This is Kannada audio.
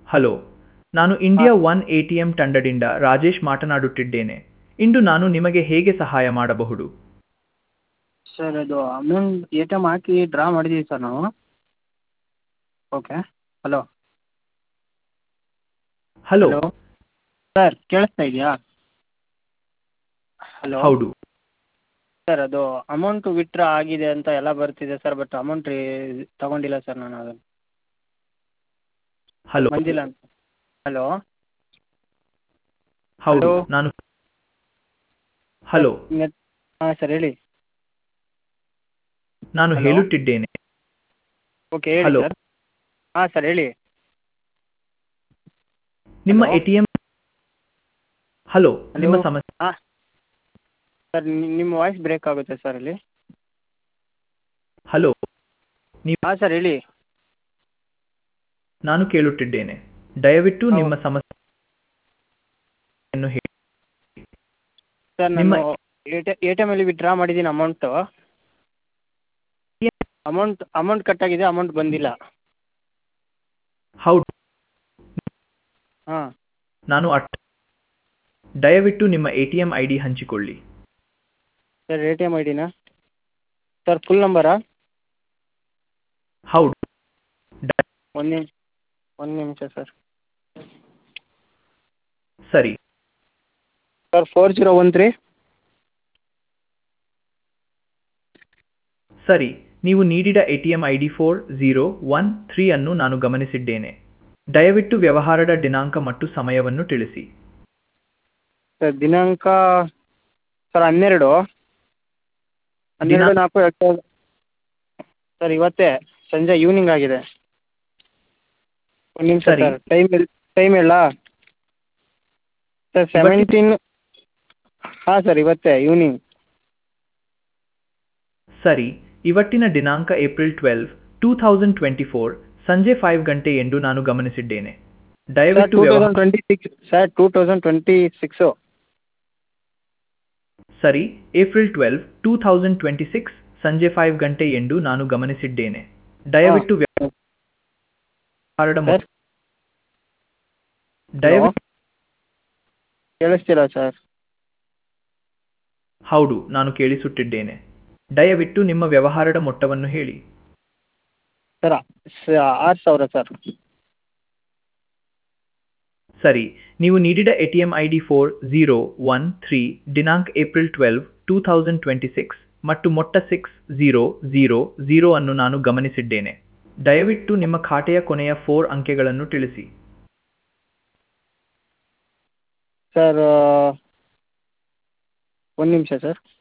ಹಲೋ ನಾನು India one A T M ತಂಡದಿಂದ ರಾಜೇಶ್ ಮಾತನಾಡುತ್ತಿದ್ದೇನೆ ಇಂದು ನಾನು ನಿಮಗೆ ಹೇಗೆ ಸಹಾಯ ಮಾಡಬಹುದು ಸರ್ ಅದು ಅಮೌಂಟ್ ಎ ಟಿ ಎಮ್ ಹಾಕಿ ಡ್ರಾ ಮಾಡಿದ್ದೀವಿ ಸರ್ ನಾವು okay hello hello hello sir ಕೇಳಿಸ್ತಾ ಇದೆಯಾ ಹಲೋ ಹೌದು ಸರ್ ಅದು ಅಮೌಂಟು ವಿತ್ಡ್ರಾ ಆಗಿದೆ ಅಂತ ಎಲ್ಲ ಬರ್ತಿದೆ ಸರ್ ಬಟ್ ಅಮೌಂಟ್ ರೀ ತಗೊಂಡಿಲ್ಲ ಸರ್ ನಾನು ಅದನ್ನು ಹಲೋ ಬಂದಿಲ್ಲ ಅಂತ ಹಲೋ ಹೌದು ಹಲೋ. ನಾನು ಹಲೋ ಹಾಂ ಸರ್ ಹೇಳಿ ನಾನು ಹಲೋ. ಹೇಳುತ್ತಿದ್ದೇನೆ ಓಕೆ ಹೇಳಿ ಹಲೋ. ಸರ್ ಹಾಂ ಸರ್ ಹೇಳಿ ನಿಮ್ಮ hello. A T M hello hello. ನಿಮ್ಮ ಸಮಸ್ಯೆ ಹಾಂ ಸರ್ ನಿಮ್ಮ ವಾಯ್ಸ್ ಬ್ರೇಕ್ ಆಗುತ್ತೆ ಸರ್ ಅಲ್ಲಿ ಹಲೋ ಹಾಂ ಸರ್ ಹೇಳಿ ನಾನು ಕೇಳುತ್ತಿದ್ದೇನೆ ದಯವಿಟ್ಟು ಹೌದು. ನಿಮ್ಮ ಸಮಸ್ಯೆಯನ್ನು ಹೇಳಿ ಸರ್ ನಿಮ್ಮ- ನಾನು ಎ ಟಿ ಎ ಟಿ ಎಮಲ್ಲಿ ವಿತ್ಡ್ರಾ ಮಾಡಿದ್ದೀನಿ ಅಮೌಂಟು ಅಮೌಂಟ್ ಅಮೌಂಟ್ ಕಟ್ಟಾಗಿದೆ ಅಮೌಂಟ್ ಬಂದಿಲ್ಲ ಹೌದು ಹಾಂ ನಾನು ಅಟ್ ದಯವಿಟ್ಟು ನಿಮ್ಮ A T M I D ಹಂಚಿಕೊಳ್ಳಿ sir A T M I ಡಿನಾ ಸರ್ ಫುಲ್ ನಂಬರಾ ಹೌದು ಒಂದು ನಿಮಿಷ ಒಂದು ನಿಮಿಷ ಸರ್ ಸರಿ sir four zero one three ಸರಿ ನೀವು ನೀಡಿದ A T M I D four zero one three ಅನ್ನು ನಾನು ಗಮನಿಸಿದ್ದೇನೆ ದಯವಿಟ್ಟು ವ್ಯವಹಾರದ ದಿನಾಂಕ ಮತ್ತು ಸಮಯವನ್ನು ತಿಳಿಸಿ ಸರ್ ದಿನಾಂಕ ಸರ್ ಹನ್ನೆರಡು ಹನ್ನೆರಡು ದಿನಾಂಕ- ನಾಲ್ಕು ಎರಡು ಸಾವಿರದ ಸರ್ ಇವತ್ತೇ ಸಂಜೆ ಈವ್ನಿಂಗ್ ಆಗಿದೆ ಒಂದು ನಿಮಿಷ ಸರಿ. ಸರ್ ಟೈಮ್ ಟೈಮ್ ಹೇಳಾ ಸರ್ ಸೆವೆಂಟೀನ್ ಹಾಂ ಸರ್ ಇವತ್ತೇ ಈವ್ನಿಂಗ್ ಸರಿ ಇವತ್ತಿನ ದಿನಾಂಕ April twelve two thousand twenty four ಸಂಜೆ ಫೈವ್ ಗಂಟೆ ಎಂದು ನಾನು ಗಮನಿಸಿದ್ದೇನೆ ಸರ್ ದಯವಿಟ್ಟು ಟೂ ವ್ಯವಹಾರ thousand twenty six sir two thousand twenty six ಸರಿ April twelve two thousand twenty six ಸಂಜೆ ಫೈವ್ ಗಂಟೆ ಎಂದು ನಾನು ಗಮನಿಸಿದ್ದೇನೆ ದಯವಿಟ್ಟು ವ್ಯವಹಾರದ ಮೊತ್ತ- ಸರ್ ದಯವಿಟ್ಟು ಕೇಳಿಸ್ತಿಲ್ಲ ಸರ್ ಹೌದು ನಾನು ಕೇಳಿಸುತ್ತಿದ್ದೇನೆ ದಯವಿಟ್ಟು ನಿಮ್ಮ ವ್ಯವಹಾರದ ಮೊತ್ತವನ್ನು ಹೇಳಿ ಸರ್ ಸ- ಆರು ಸಾವಿರ ಸರ್ ಸರಿ ನೀವು ನೀಡಿದ A T M I D four zero one three ದಿನಾಂಕ April twelve two thousand twenty six ಮತ್ತು ಮೊಟ್ಟ ಸಿಕ್ಸ್ ಝೀರೋ ಝೀರೋ ಝೀರೋ ಅನ್ನು ನಾನು ಗಮನಿಸಿದ್ದೇನೆ ದಯವಿಟ್ಟು ನಿಮ್ಮ ಖಾತೆಯ ಕೊನೆಯ ಫೋರ್ ಅಂಕೆಗಳನ್ನು ತಿಳಿಸಿ ಸರ್ ಒಂದು ನಿಮಿಷ ಸರ್